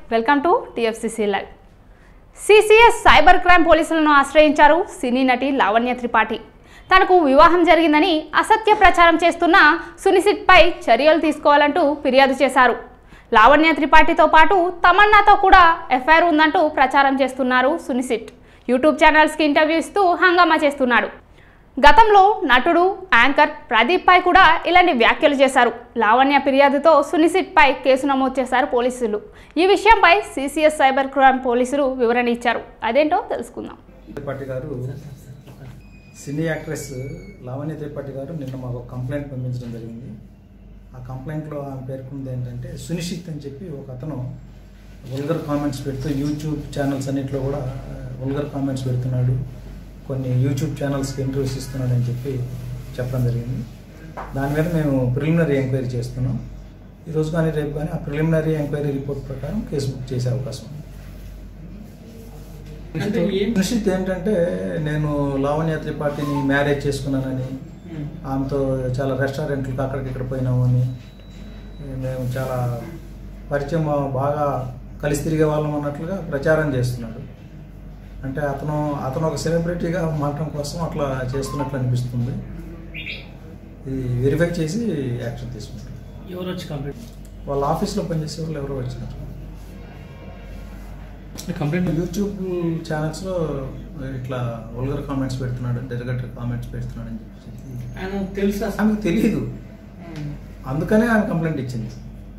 Welcome to TFCC live CCS cyber crime పోలీసులను ఆశ్రయించారు సినీ నటి లావణ్య త్రిపాఠి తనకు వివాహం జరిగిందని అసత్య ప్రచారం చేస్తున్న సునిసిట్పై చర్యలు తీసుకోవాలంటూ ఫిర్యాదు చేశారు లావణ్య త్రిపాఠితో పాటు తమన్నాతో కూడా ఎఫ్ఐఆర్ ఉందంటూ ప్రచారం చేస్తున్నారు సునిసిట్ యూట్యూబ్ ఛానల్స్కి ఇంటర్వ్యూ ఇస్తూ హంగామా చేస్తున్నాడు గతంలో నటుడు యాంకర్ ప్రదీప్ పై కూడా ఇలాంటి వ్యాఖ్యలు చేశారు లావణ్య ఫిర్యాదుతో సునిసిట్ పై కేసు నమోదు చేశారు పోలీసులు ఈ విషయంపై సిసిఎస్ సైబర్ క్రైమ్ పోలీసులు వివరణ ఇచ్చారు అదేంటో తెలుసుకుందాం త్రిపాఠి గారు సినీ యాక్ట్రెస్ లావణ్య త్రిపాఠి గారు నిన్న మాకు ఒక కంప్లైంట్ పంపించడం జరిగింది ఆ కంప్లైంట్లో ఆమె పేర్కొన్నది ఏంటంటే సునిశ్చిత్ అని చెప్పి ఒక అతను వల్గర్ కామెంట్స్ పెడుతూ యూట్యూబ్ ఛానల్స్ అన్నింటిలో కూడా వల్గర్ కామెంట్స్ పెడుతున్నాడు కొన్ని యూట్యూబ్ ఛానల్స్కి ఇంటర్వ్యూస్ ఇస్తున్నాడు అని చెప్పి చెప్పడం జరిగింది దాని మీద మేము ప్రిలిమినరీ ఎంక్వైరీ చేస్తున్నాం ఈరోజు కానీ రేపు కానీ ఆ ప్రిలిమినరీ ఎంక్వైరీ రిపోర్ట్ ప్రకారం కేసు బుక్ చేసే అవకాశం ఉంది అంటే ఏం- నిశ్చిత్ ఏంటంటే నేను లావణ్య త్రిపాఠిని మ్యారేజ్ చేసుకున్నానని ఆమెతో చాలా రెస్టారెంట్లకు అక్కడికి ఇక్కడ పోయినాము అని మేము చాలా పరిచయం బాగా కలిసి తిరిగే వాళ్ళం అన్నట్లుగా ప్రచారం చేస్తున్నాడు అంటే అతను అతను ఒక సెలబ్రిటీగా మారడం కోసం అట్లా చేస్తున్నట్లు అనిపిస్తుంది ఇది వెరిఫై చేసి యాక్షన్ తీసుకుంటాం ఎవరు వచ్చి కంప్లైంట్ వాళ్ళ ఆఫీస్లో పనిచేసే వాళ్ళు ఎవరో వచ్చినారు కంప్లైంట్ యూట్యూబ్ ఛానల్స్లో ఇట్లా వల్గర్ కామెంట్స్ పెడుతున్నాడు డెరగటర్ కామెంట్స్ పెడుతున్నాడు అని చెప్పేసి ఆయన తెలుసా ఆమెకు తెలియదు అందుకనే ఆమె కంప్లైంట్ ఇచ్చింది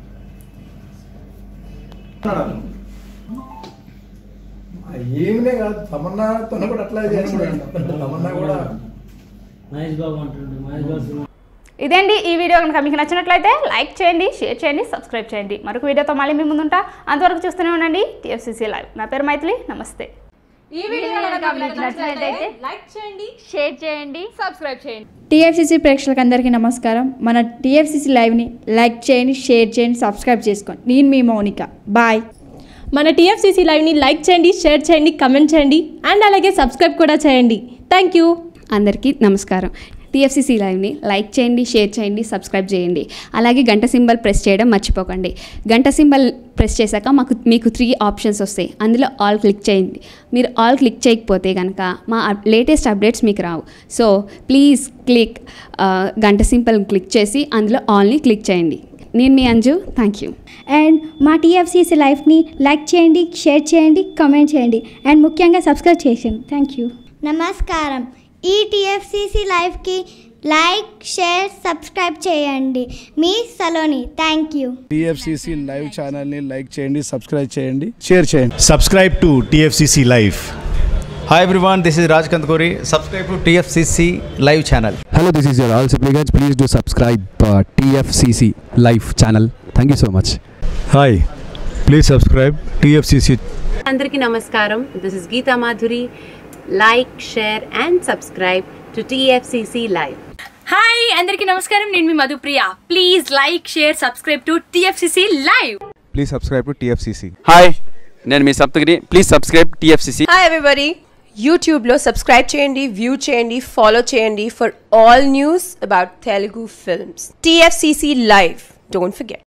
ఏమినే కాదు తమన్నా తను కూడా అట్లా చేస్తున్నాడు తమన్నా కూడా మహేష్ బాబు అంటుండు మహేష్ బాబు ఇదేంటి ఈ వీడియో కనుక మీకు నచ్చినట్లయితే లైక్ చేయండి షేర్ చేయండి సబ్స్క్రైబ్ చేయండి మరొక వీడియోతో మళ్ళీ మీ ముందుంటా అంతవరకు చూస్తూనే ఉండండి టిఎఫ్సిసి లైవ్ నా పేరు మైథిలి నమస్తే ఈ వీడియో కనుక మీకు నచ్చినట్లయితే లైక్ చేయండి షేర్ చేయండి సబ్స్క్రైబ్ చేయండి టీఎఫ్సీసీ ప్రేక్షకులకు అందరికీ నమస్కారం మన టీఎఫ్సీసీ లైవ్ని లైక్ చేయండి షేర్ చేయండి సబ్స్క్రైబ్ చేసుకోండి నేను మీ మౌనిక బాయ్ మన టీఎఫ్సీసీ లైవ్ని లైక్ చేయండి షేర్ చేయండి కమెంట్ చేయండి అండ్ అలాగే సబ్స్క్రైబ్ కూడా చేయండి థ్యాంక్ యూ అందరికీ నమస్కారం టీఎఫ్సీసీ లైవ్ని లైక్ చేయండి షేర్ చేయండి సబ్స్క్రైబ్ చేయండి అలాగే గంట సింబల్ ప్రెస్ చేయడం మర్చిపోకండి గంట సింబల్ ప్రెస్ చేశాక మాకు మీకు త్రీ ఆప్షన్స్ వస్తాయి అందులో ఆల్ క్లిక్ చేయండి మీరు ఆల్ క్లిక్ చేయకపోతే కనుక మా లేటెస్ట్ అప్డేట్స్ మీకు రావు సో ప్లీజ్ క్లిక్ గంట సింబల్ క్లిక్ చేసి అందులో ఆల్ని క్లిక్ చేయండి నేను మీ అంజు థ్యాంక్ యూ అండ్ మా టీఎఫ్సీసీ లైఫ్ని లైక్ చేయండి షేర్ చేయండి కమెంట్ చేయండి అండ్ ముఖ్యంగా సబ్స్క్రైబ్ చేయండి థ్యాంక్ యూ నమస్కారం ఈ టీఎఫ్సిసి లైవ్కి లైక్ షేర్ సబ్స్క్రైబ్ చేయండి మీ Saloni thank you TFCC live ఛానల్ని లైక్ చేయండి సబ్స్క్రైబ్ చేయండి షేర్ చేయండి subscribe to TFCC Live. Hi everyone, this is Raj Kandkori. Subscribe to TFCC live channel. Hello, this is your all supplicants. Please do subscribe uh, TFCC live channel. Thank you so much. Hi, please subscribe TFCC అందరికీ నమస్కారం this is Geetha Madhuri like share and subscribe to TFCC live hi అందరికీ నమస్కారం నేను మీ Madhupriya please like share subscribe to TFCC live Please subscribe to TFCC. Hi నేను మీ Saptagiri please subscribe TFCC hi everybody యూట్యూబ్లో subscribe చేయండి వ్యూ చేయండి ఫాలో చేయండి for all news about Telugu films TFCC live don't forget